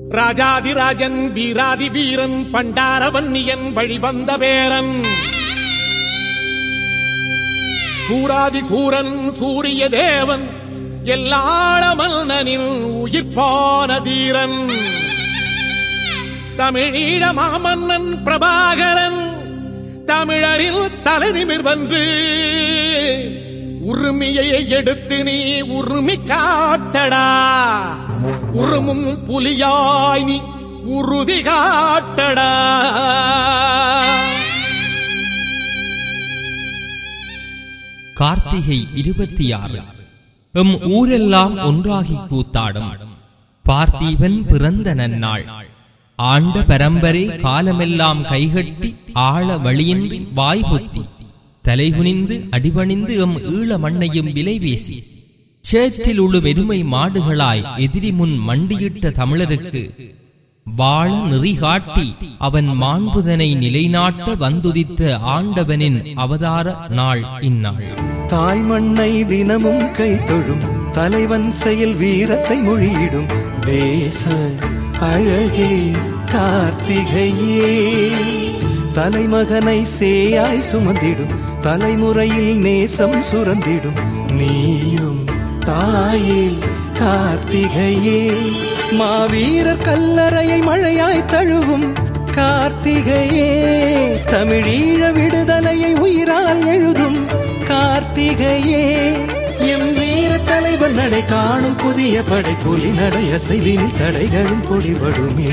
ராஜாதிராஜன் வீராதி வீரன் பண்டாரவன்னியன் வழிவந்த பேரன் சூராதி சூரன் சூரிய தேவன் எல்லாள மன்னனின் உயிர்ப்பான தீரன் தமிழீழ மாமன்னன் பிரபாகரன் தமிழரில் தலைநிமிர் வந்து உரிமையை எடுத்து நீ உரிமை காட்டடா உருமும் புலியாய் நீ உறுதி காட்டடா கார்த்திகை இருபத்தி ஆறு எம் ஊரெல்லாம் ஒன்றாகி கூத்தாடும் பார்த்திபன் பிறந்த நன்னாள் ஆண்ட பரம்பரை காலமெல்லாம் கைகட்டி ஆழ வழியின்றி வாய்பொத்தி தலைகுனிந்து அடிபணிந்து எம் ஈழ மண்ணையும் விலை பேசி சேற்றில் உள்ள வெறுமை மாடுகளாய் எதிரி முன் மண்டியிட்ட தமிழருக்கு வாழ நெறி காட்டி அவன் மாண்புதனை நிலைநாட்ட வந்துதித்த ஆண்டவனின் அவதார நாள் இந்நாள் தாய் மண்ணை தினமும் கை தொழும் தலைவன் செயல் வீரத்தை மொழியிடும் தேச அழகே கார்த்திகையே தலைமகனை சேயாய் சுமந்திடும் தலைமுறையில் நேசம் சுரந்திடும் நீயும் தாயே கார்த்திகையே மாவீரர் கல்லறையை மழையாய் தழுவும் கார்த்திகையே தமிழீழ விடுதலையை உயிரால் எழுதும் கார்த்திகையே எம் வீர தலைவன் நடை காணும் புதிய படை புலி நடை அசைவினில் தடைகளும் பொடிபடுமே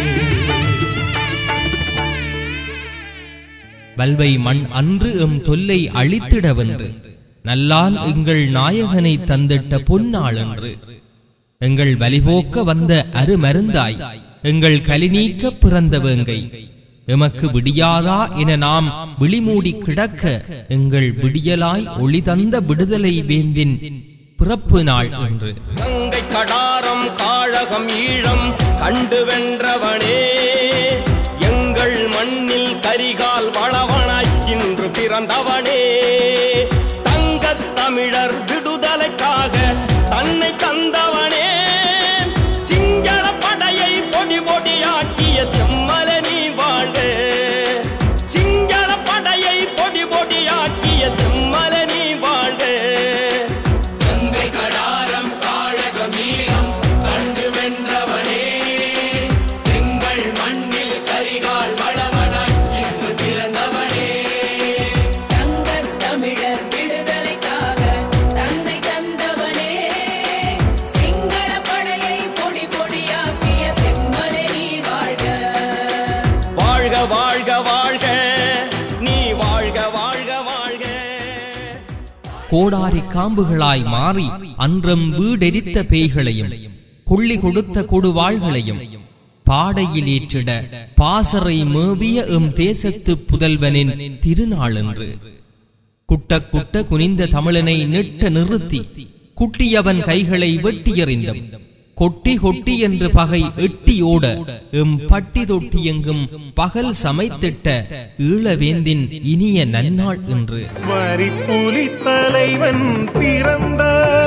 வல்வை மண் அன்று எம் தொல்லை அழித்திடவென்று நல்லான் எங்கள் நாயகனை தந்திட்ட பொன்னாளன்று எங்கள் வலிபோக்க வந்த அருமருந்தாய் எங்கள் கலிநீக்க பிறந்த வேங்கை எமக்கு விடியாதா என நாம் விழிமூடி கிடக்க எங்கள் விடியலாய் ஒளி தந்த விடுதலை வேந்தின் பிறப்பு நாள் என்று கங்கை கடாரம் காழகம் ஈழம் கண்டு வென்றவனே எங்கள் மண்ணில் கரிகால் வளவனாய் இன்று பிறந்தவனே தங்கத் தமிழர் விடுதலைக்காக தன்னை தந்தவனே சிங்கள படையை பொடி பொடியாக்கிய செம்மலனி வாழ்க சிங்கள படையை பொடி பொடியாக்கிய செம்மலனி வாழ்க கங்கை கடாரம் காழகமீரம் கண்டு வென்றவனே எங்கள் மண்ணில் கரிகால் வளவனாய் இன்று பிறந்தவனே தங்கத் தமிழர் விடுதலைக்காக தன்னை தந்தவனே சிங்கள படையை பொடி பொடியாக்கிய செம்மலை நீ வாழ்க வாழ்க வாழ்க வாழ்க நீ வாழ்க வாழ்க வாழ்க கோடாரி காம்புகளாய் மாறி அன்றம் வீடெரித்த பேய்களையும் கொள்ளி கொடுத்த கொடுவாள்களையும் பாடையில் ஏற்றிட பாசறை மேவிய எம் தேசத்து புதல்வனின் திருநாளன்று குட்ட குட்ட குனிந்த தமிழனை நெட்ட நிறுத்தி குட்டியவன் கைகளை வெட்டி எறிந்தும் கொட்டி கொட்டி என்று பகை எட்டி ஓட எம் பட்டி தொட்டி எங்கும் பகல் சமைத்திட்ட ஈழவேந்தின் இனிய நன்னாள் என்று வரிப்புலி தலைவன் பிறந்த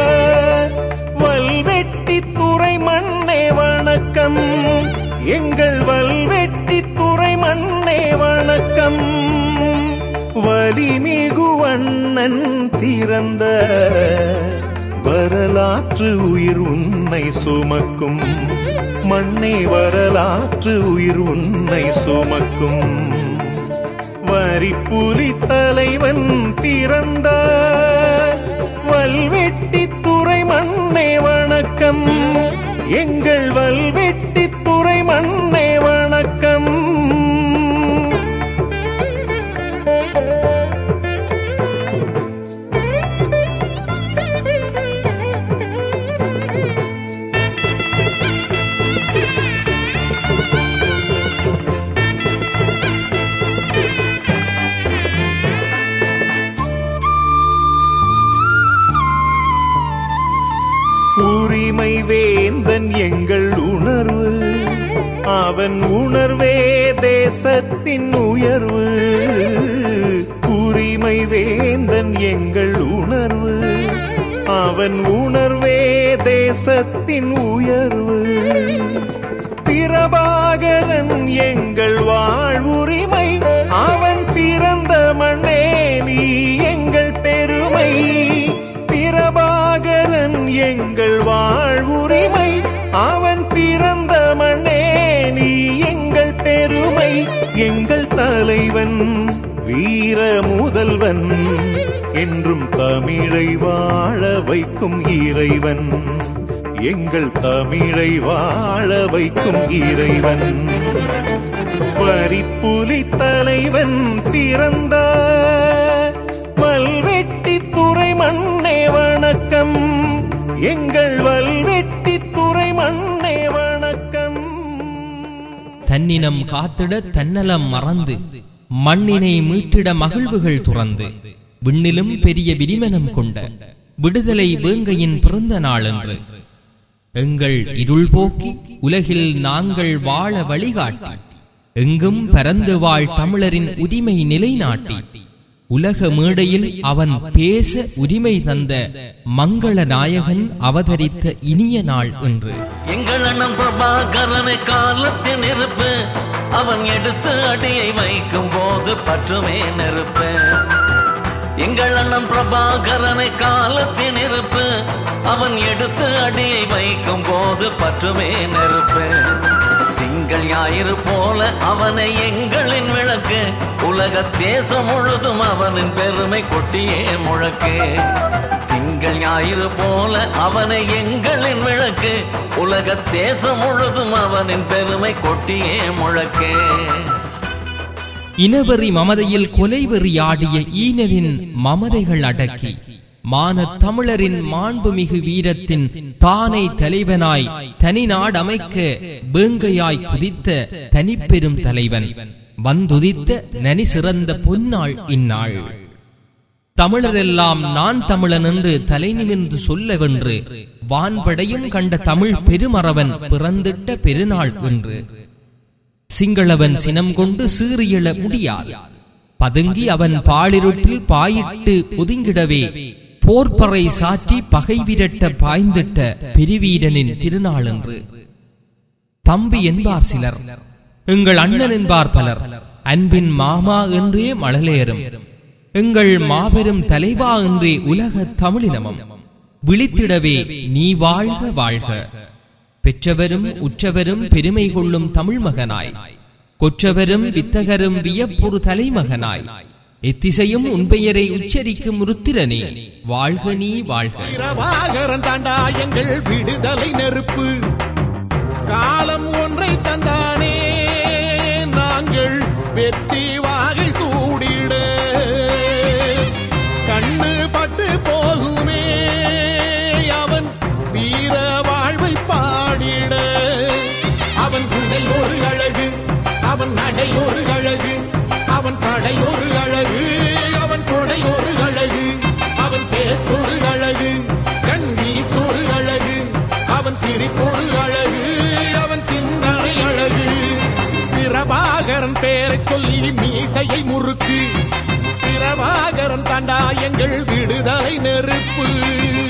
வல்வெட்டி துறை மண்ணே வணக்கம் எங்கள் வல்வெட்டி துறை மண்ணே வணக்கம் வலிமிகு வண்ணன் பிறந்த வரலாற்று உயிர் உன்னை சுமக்கும் மண்ணே வரலாற்று உயிர் உன்னை சுமக்கும் வரிப்புலி தலைவன் பிறந்த வல்வெட்டி துறை மண்ணே வணக்கம் எங்கள் வல்வெட்டி துறை மண்ணே வணக்கம் உரிமை வேந்தன் எங்கள் உணர்வு அவன் உணர்வே தேசத்தின் உயர்வு உரிமை வேந்தன் எங்கள் உணர்வு அவன் உணர்வே தேசத்தின் உயர்வு பிரபாகரன் எங்கள் வாழ்வுரிமை அவன் பிறந்த மண்ணே நீ எங்கள் பெருமை பிரபாகரன் எங்கள் வாழ்வுரிமை அவன் பிறந்த மண்ணே நீ எங்கள் பெருமை எங்கள் தலைவன் வீர முதல்வன் என்றும் தமிழை வாழ வைக்கும் இறைவன் எங்கள் தமிழை வாழ வைக்கும் இறைவன் வரிப்புலி தலைவன் பிறந்த வல்வெட்டி துறை மண்ணே வணக்கம் எங்கள் வல்வெட்டி துறை மண்ணே வணக்கம் தன்னினம் காத்திட தன்னலம் மறந்து மண்ணினை மீட்டிட மகிழ்வுகள் துறந்து விண்ணிலும் பெரிய விரிமனம் கொண்ட விடுதலை வேங்கையின் பிறந்த நாள் என்று எங்கள் இருள் போக்கி உலகில் நாங்கள் வாழ வழிகாட்டி எங்கும் பரந்து வாழ் தமிழரின் உரிமை நிலைநாட்டி உலக மேடையில் அவன் பேச உரிமை தந்த மங்கள நாயகன் அவதரித்த இனிய நாள் என்று எங்கள் அண்ணன் பிரபாகரனை காலத்தில் நெருப்பு அவன் எடுத்து அடியை வைக்கும் போது பற்றுமே நெருப்பு எங்கள் அண்ணன் பிரபாகரனை காலத்தில் நெருப்பு அவன் எடுத்து அடியை வைக்கும் போது பற்றுமே நெருப்பு திங்கள் ஞாயிறு போல அவனை எங்களின் விளக்கு உலக தேசம் முழுதும் அவனின் பெருமை கொட்டியே முழக்கு திங்கள் ஞாயிறு போல அவனை எங்களின் விளக்கு உலக தேசம் முழுதும் அவனின் பெருமை கொட்டியே முழக்கு இனவெறி மமதையில் கொலைவெறியாடிய ஈனரின் மமதைகள் அடக்கி மான தமிழரின் மாண்புமிகு வீரத்தின் தானை தலைவனாய் தனி நாடமைக்க வேங்கையாய் குதித்த தனிப்பெரும் தலைவன் வந்துதித்த நனி சிறந்த பொன்னாள் இந்நாள் தமிழரெல்லாம் நான் தமிழன் என்று தலை நிமிர்ந்து சொல்லவென்று வான்படையும் கண்ட தமிழ் பெருமறவன் பிறந்திட்ட பெருநாள் என்று சிங்களவன் சினம் கொண்டு சீறியெழ முடியாது பதுங்கி அவன் பாலிருட்டில் பாயிட்டு ஒதுங்கிடவே போர்ப்பறை சாற்றி பகை விரட்ட பாய்ந்திட்ட பெருவீரனின் திருநாள் என்று தம்பி என்பார் சிலர் எங்கள் அண்ணன் என்பார் பலர் அன்பின் மாமா என்றே மழலையரும் எங்கள் மாபெரும் தலைவா என்றே உலக தமிழினமும் விழித்திடவே நீ வாழ்க வாழ்க பெற்றவரும் உற்றவரும் பெருமை கொள்ளும் தமிழ் மகனாய் கொற்றவரும் வித்தகரும் வியப்பொரு தலைமகனாய் எத்திசையும் உன் பெயரை உச்சரிக்கும் ருத்திரனே வாழ்க நீ வாழ்க பிரபாகரன் தாண்டா எங்கள் விடுதலை நெருப்பு காலம் ஒன்றை தந்தானே நாங்கள் வெற்றி வாகை சூடிட கண்ணு பட்டு போகுமே அவன் வீர வாழ்வை பாடிட அவன் குடை ஒரு அழகு அவன் நடை ஒரு அழகு அவன் படை ஒரு அழகு அவன் கொடை ஒரு அழகு அவன் பேச்சொரு அழகு கண் வீச்சொரு அழகு அவன் சிரிப்பொரு அழகு அவன் சிந்தனை அழகு பிரபாகரன் பேரைச் சொல்லி மீசையை முறுக்கு பிரபாகரன் தாண்டா எங்கள் விடுதலை நெருப்பு